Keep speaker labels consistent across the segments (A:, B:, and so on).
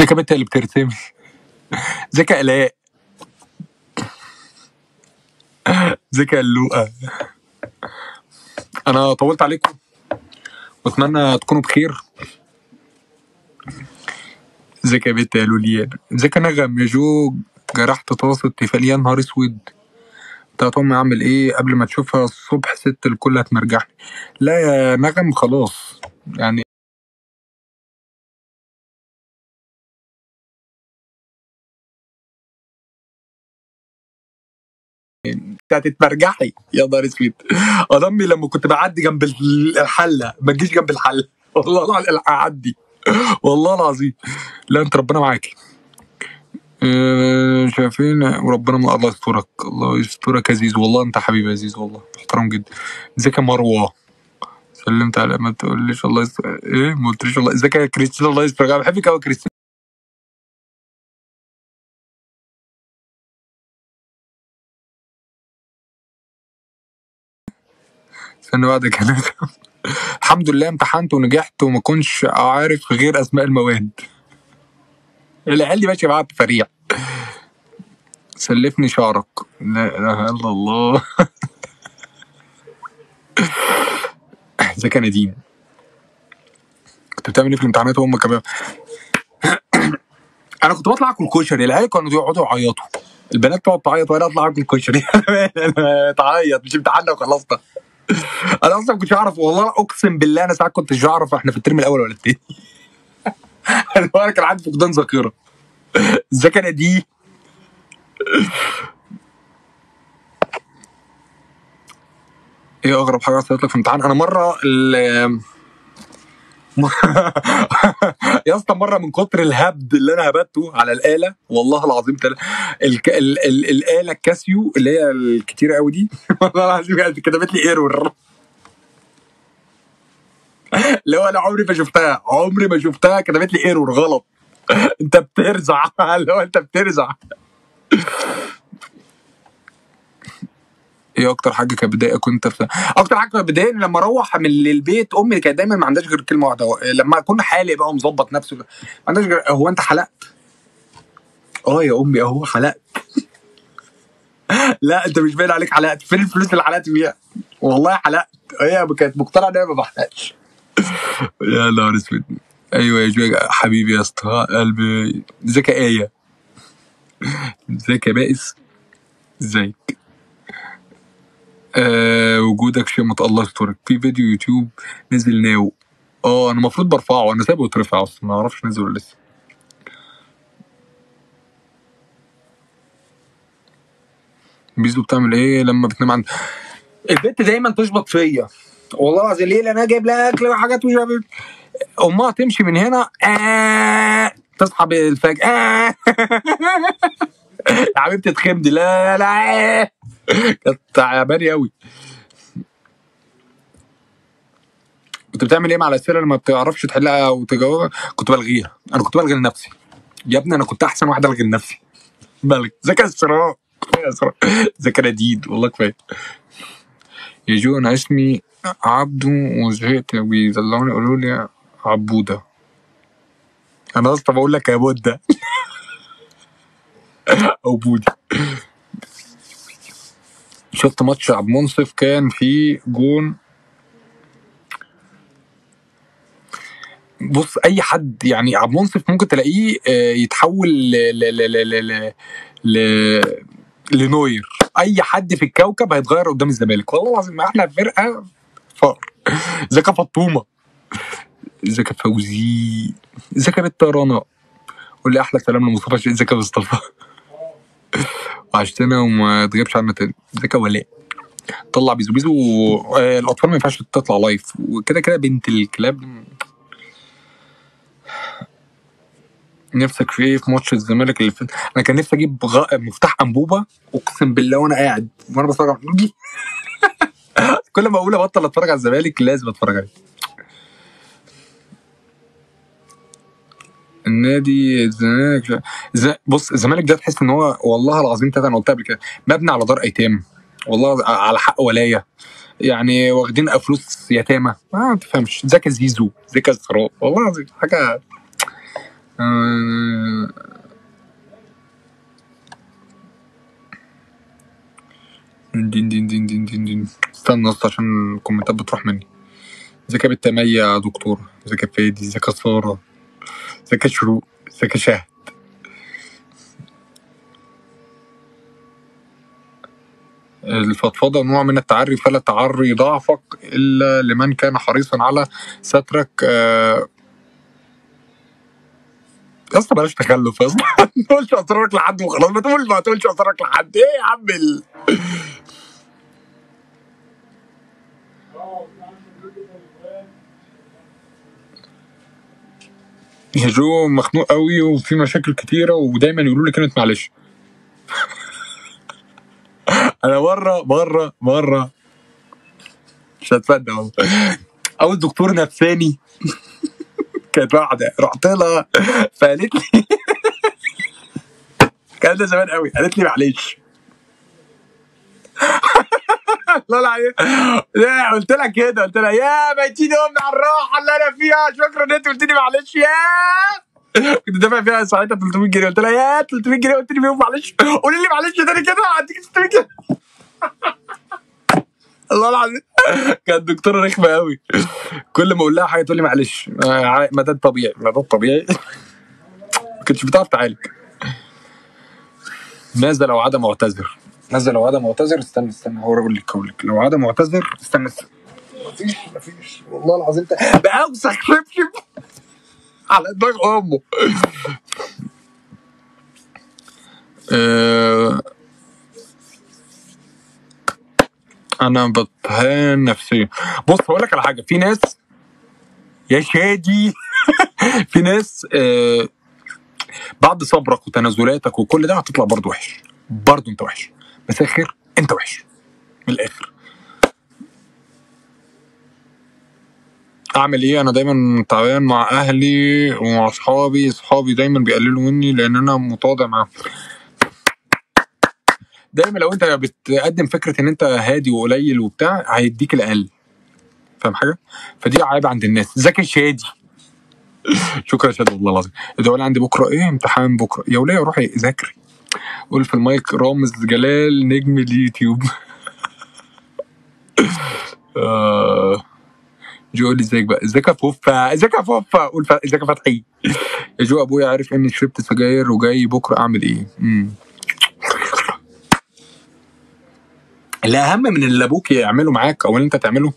A: ازيك يا بنت اللي بترسمي ازيك يا الاء ازيك يا اللوقه انا طولت عليكم واتمنى تكونوا بخير ازيك يا بنت يا لوليان ازيك يا نغم يا جو جرحت طاسه تيفال يا نهار اسود انت يا امي اعمل ايه قبل ما تشوفها الصبح ست الكل هتمرجحني لا يا نغم خلاص يعني انت هتتمرجحي يا نهار اسود انا امي لما كنت بعدي جنب الحله ما تجيش جنب الحله والله العظيم اعدي والله العظيم لا انت ربنا معاك آه، شايفين وربنا ما الله يسترك الله يسترك يا زيزو والله انت حبيبي يا زيزو والله محترم جدا ازيك يا مروه سلمت على ما تقوليش الله يستر ايه ما قلتليش الله ازيك يا كريستينا الله يسترك انا بحبك قوي يا كريستينا استنى بعدك انا الحمد لله امتحنت ونجحت وما كنتش عارف غير اسماء المواد العيال دي ماشيه معاها بفريع سلفني شعرك لا اله الا الله ازيك يا نادين كنت بتعمل ايه في الامتحانات وهم كمان انا كنت بطلع اكل كشري العيال كانوا يقعدوا يعيطوا البنات تقعد تعيط وانا اطلع اكل كشري انا تعيط مش امتحاننا وخلصنا انا اصلا ما كنتش اعرف والله اقسم بالله انا ساعات كنتش اعرف احنا في الترم الاول ولا التاني انا كان عندي فقدان ذاكره ازيك يا نادين ايه اغرب حاجه حصلت لك في امتحان انا مره ال يا اسطى مره من كتر الهبد اللي انا هبدته على الاله والله العظيم تل... الك... ال... ال... الاله الكاسيو اللي هي الكتيره قوي دي والله العظيم كانت كتبت لي ايرور اللي هو انا عمري ما شفتها عمري ما شفتها كتبت لي ايرور غلط انت بترزع اللي هو انت بترزع ايه اكتر حاجه كانت بتضايقك وانت في اكتر حاجه كانت بتضايقني لما اروح من البيت امي كانت دايما ما عندهاش غير كلمه واحده هو- لما اكون حالق بقى ومظبط نفسي ما عندهاش غير هو انت حلقت اه يا امي اهو حلقت لا انت مش باين عليك حلقت فين الفلوس اللي حلقت بيها والله حلقت هي كانت مقتنعه ان انا ما بحلقش يا نهار اسود ايوه يا جو حبيبي يا اسطى قلبي ازيك يا ايه ازيك يا بائس ازيك آه وجودك شيء مت الله يسترك في فيديو يوتيوب نزل ناو اه انا المفروض برفعه انا سايبه يترفع اصلا ما اعرفش نزل ولا لسه بيزو بتعمل ايه لما بتنام عند البنت دايما تشبط فيا والله العظيم ليه لان انا جايب لها اكل وحاجات ومش عارف إيه. امها تمشي من هنا آه تصحى بالفجر آه يا حبيبتي اتخمدي لا لا كانت تعبانه قوي كنت بتعمل ايه مع الاسئله لما بتعرفش تحلها او تجاوبها كنت بلغيها انا كنت بلغي لنفسي يا ابني انا كنت احسن واحد الغي لنفسي بلغي ذكاء الصراع يا صراع ذكاء نديد والله كفايه يا جو انا اسمي عبدو وزهقت بيدلعوني يقولوا لي عبوده انا اصلا بقول لك يا بودة او بودي شفت ماتش عبد منصف كان فيه جون بص اي حد يعني عبد منصف ممكن تلاقيه آه، يتحول ل ل ل ل ل ل لنوير اي حد في الكوكب هيتغير قدام الزمالك والله العظيم ما احنا فرقه فقر ازيك يا فطومه ازيك يا فوزي ازيك يا بنت رنا قول لي احلى سلام لمصطفى شيخ. ازيك يا مصطفى وعشتنا وما تغيبش عنا تاني ازيك يا ولاء طلع بيزو بيزو آه، الاطفال ما ينفعش تطلع لايف وكده كده بنت الكلاب نفسك في ايه في ماتش الزمالك اللي فات انا كان نفسي اجيب غ... مفتاح انبوبه اقسم بالله وانا قاعد وانا بتفرج على كل ما اقول ابطل اتفرج على الزمالك لازم اتفرج عليه النادي الزمالك ز... بص الزمالك ده تحس ان هو والله العظيم تلاته انا قلتها قبل كده مبني على دار ايتام والله على حق ولايه يعني واخدين فلوس يتامى ما تفهمش ذكا زيزو ذكا الثراء والله العظيم حاجه آه، دين دين دين دين دين دين استنى بس عشان الكومنتات بتروح مني ازيك يا بنت مية يا دكتورة ازيك يا فادي ازيك يا سارة ازيك يا شروق ازيك يا شهد الفضفضة نوع من التعري فلا تعري ضعفك إلا لمن كان حريصا على سترك آه، يا اسطى بلاش تخلف يا اسطى ما تقولش اسرارك لحد وخلاص ما تقول ما تقولش اسرارك لحد ايه يا عم ال... يا جو مخنوق قوي وفي مشاكل كتيره ودايما يقولوا لي كلمه معلش انا مره مره مره مش هتصدق والله اول دكتور نفساني كانت واحده رحت لها فقالت لي الكلام ده زمان قوي قالت لي معلش لا لا لا قلت لها كده قلت لها يا ميتين امي على الراحه اللي انا فيها شكرا ان انت قلت لي معلش يا كنت دافع فيها ساعتها 300 جنيه قلت لها يا 300 جنيه قلت لي فيهم معلش قولي لي معلش تاني كده هديك 600 جنيه الله العظيم كانت دكتوره رخمه قوي كل ما اقول لها حاجه تقول لي معلش آه، ما ده الطبيعي ما ده الطبيعي ما كنتش بتعرف تعالج ماذا لو عاد معتذر ماذا لو عاد معتذر استنى استنى هو اقول لك اقول لك لو عاد معتذر استنى استنى مفيش مفيش والله العظيم انت باوسخ شبشب على دماغ امه آه، انا بتهان نفسيا بص هقول لك على حاجه في ناس يا شادي في ناس آه، بعد صبرك وتنازلاتك وكل ده هتطلع برضه وحش برضه انت وحش بس اخر انت وحش من الاخر اعمل ايه انا دايما تعبان مع اهلي ومع اصحابي اصحابي دايما بيقللوا مني لان انا متواضع معاهم دايما لو انت بتقدم فكره ان انت هادي وقليل وبتاع هيديك الاقل فاهم حاجه فدي عيب عند الناس ذكي شادي شكرا يا شادي والله العظيم ادعوا لي عندي بكره ايه امتحان بكره يا وليه روحي ذاكري قول في المايك رامز جلال نجم اليوتيوب آه، جو قول لي ازيك بقى ازيك يا فوفا ازيك يا فوفا قول ف- ازيك يا فتحي يا جو ابويا عارف اني شربت سجاير وجاي بكره اعمل ايه امم الاهم من اللي ابوك يعمله معاك او اللي انت تعمله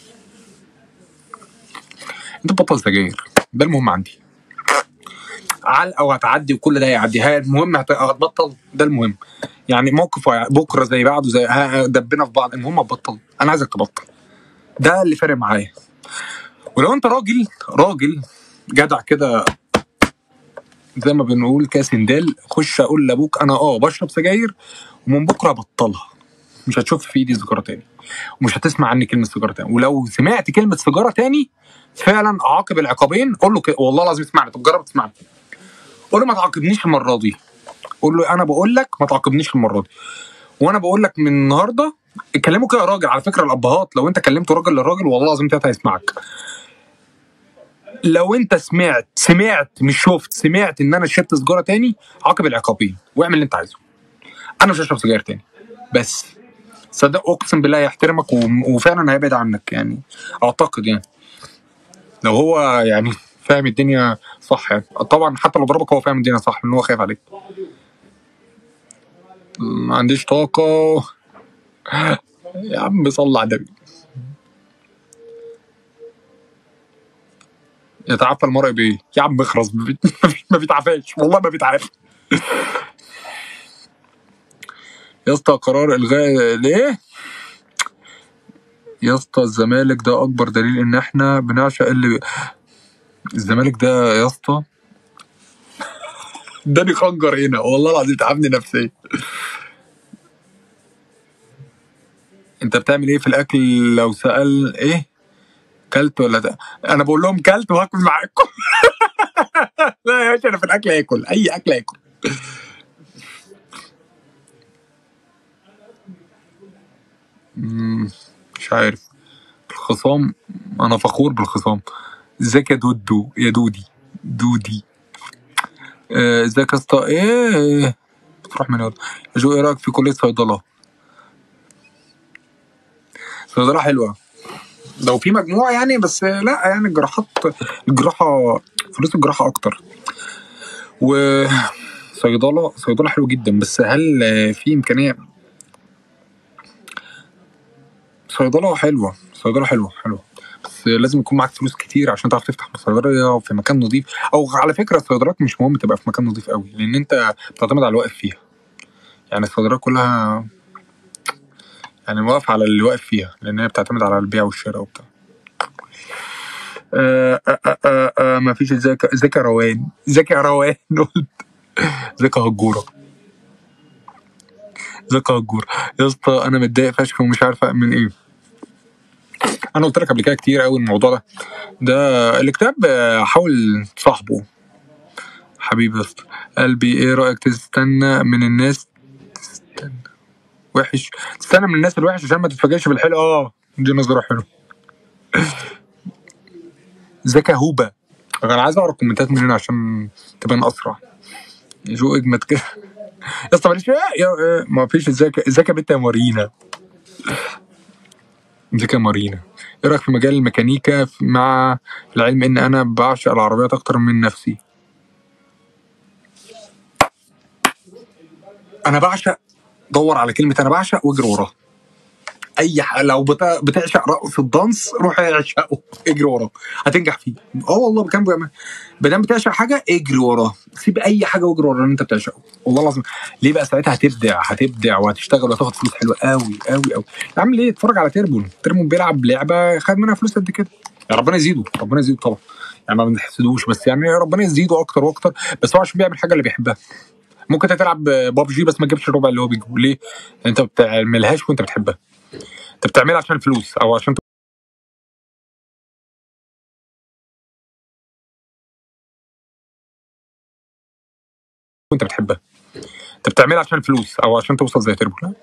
A: انت تبطل سجاير ده المهم عندي علقه وهتعدي وكل ده هيعدي ها المهم هت- هتبطل ده المهم يعني موقف وع- بكره زي بعده زي ها- ها دبنا في بعض المهم هتبطل انا عايزك تبطل ده اللي فارق معايا ولو انت راجل راجل جدع كده زي ما بنقول كاس سندال خش اقول لابوك انا اه بشرب سجاير ومن بكره هبطلها مش هتشوف في ايدي سيجاره تاني ومش هتسمع عني كلمه سيجاره تاني ولو سمعت كلمه سيجاره تاني فعلا عاقب العقابين قول له كده والله العظيم اسمعني طب جرب تسمعني قول له ما تعاقبنيش المره دي قول له انا بقول لك ما تعاقبنيش المره دي وانا بقول لك من النهارده اتكلموا كده يا راجل على فكره الابهات لو انت كلمت راجل لراجل والله العظيم تلاته هيسمعك لو انت سمعت سمعت مش شفت سمعت ان انا شربت سيجاره تاني عاقب العقابين واعمل اللي انت عايزه انا مش هشرب سجاير تاني بس صدق اقسم بالله هيحترمك وم- وفعلا هيبعد عنك يعني اعتقد يعني لو هو يعني فاهم الدنيا صح يعني طبعا حتى لو ضربك هو فاهم الدنيا صح لان هو خايف عليك ما عنديش طاقة يا عم صل على النبي يتعافى المرء بايه؟ يا عم اخرس ما بي- ما بيتعافاش والله ما بيتعافى يا اسطى قرار الغاء ليه؟ يا اسطى الزمالك ده اكبر دليل ان احنا بنعشق اللي الزمالك ده يا اسطى اداني خنجر هنا والله العظيم تعبني نفسيا انت بتعمل ايه في الاكل لو سأل ايه كلت ولا ده انا بقول لهم كلت وهاكل معاكم لا يا باشا انا في الاكل اكل اي اكل اكل مم، مش عارف الخصام انا فخور بالخصام ازيك يا دودو يا دودي دودي آه، ازيك يا اسطى ايه بتروح من يلا جو ايه رايك في كليه صيدله صيدله حلوه لو في مجموع يعني بس لا يعني الجراحات الجراحه فلوس الجراحه اكتر و صيدله صيدله حلو جدا بس هل في امكانيه صيدله حلوه صيدله حلوه حلوه بس لازم يكون معاك فلوس كتير عشان تعرف تفتح صيدليه في مكان نظيف او على فكره الصيدليات مش مهم تبقى في مكان نظيف قوي لان انت بتعتمد على الواقف فيها يعني الصيدليات كلها يعني واقف على اللي واقف فيها لان هي بتعتمد على البيع والشراء وبتاع آه آه آه آه آه ما فيش ازيك ازيك يا روان ازيك يا روان قلت ازيك يا هجوره ازيك يا هجوره يا اسطى انا متضايق فشخ ومش عارف اعمل ايه انا قلت لك قبل كده كتير قوي الموضوع ده ده الكتاب آه، حاول تصاحبه حبيبي يا اسطى قلبي ايه رايك تستنى من الناس تستنى وحش تستنى من الناس الوحش عشان ما تتفاجئش بالحلو اه دي نظره حلوه ازيك يا هوبا انا عايز اقرا الكومنتات من هنا عشان تبان اسرع جو اجمد كده يا اسطى معلش يا يا- ما فيش ازيك ازيك يا بنت يا مارينا ازيك يا مارينا ايه رايك في مجال الميكانيكا في- مع العلم ان انا بعشق العربيات اكتر من نفسي انا بعشق دور على كلمه انا بعشق واجري وراها اي ح... لو بتا... بتعشق رقص الدانس روح اعشقه اجري وراه هتنجح فيه اه والله بكام بقى ما دام بتعشق حاجه اجري وراه سيب اي حاجه واجري ورا اللي انت بتعشقه والله العظيم ليه بقى ساعتها هتبدع هتبدع وهتشتغل وهتاخد فلوس حلوه قوي قوي قوي يا عم ليه اتفرج على تيربون تيربون بيلعب لعبه خد منها فلوس قد كده يا ربنا يزيده ربنا يزيده طبعا يعني ما بنحسدوش بس يعني ربنا يزيده اكتر واكتر بس هو عشان بيعمل حاجه اللي بيحبها ممكن انت تلعب بابجي بس ما تجيبش الربع اللي هو بيجيبه ليه؟ انت ما بتعملهاش وانت بتحبها انت بتعملها عشان الفلوس او عشان وانت بتحبها انت بتعملها عشان الفلوس او عشان توصل زي تربو لا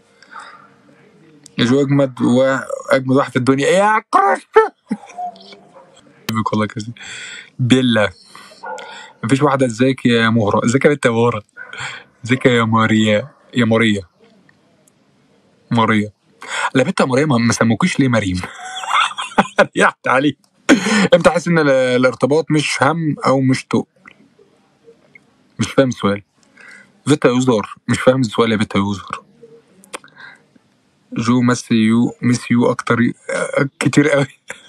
A: يا جو اجمد واجمد واحد في الدنيا ايه يا كرش بيك والله كرش بيلا مفيش واحده ازيك يا مهره ازيك يا بنت يا مهره ازيك يا ماريا يا ماريا ماريا لا بنت يا ماريا ما ما سموكيش ليه مريم ريحت عليك امتى احس ان ال- الارتباط مش هم او مش تقل مش فاهم السؤال فيتا يوزر مش فاهم السؤال يا فيتا يوزر جو مس يو مس يو اكتر أه، كتير قوي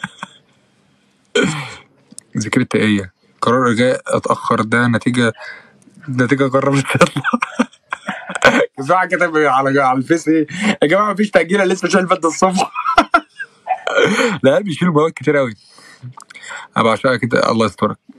A: ذاكرت ايه قرار جاي اتاخر ده نتيجه نتيجه قربت تطلع في واحد كتب على على الفيس ايه يا جماعه مفيش تاجيل أنا لسه شايل فده الصبح لا بيشيلوا مواد كتير قوي ابقى عشان كده الله يسترك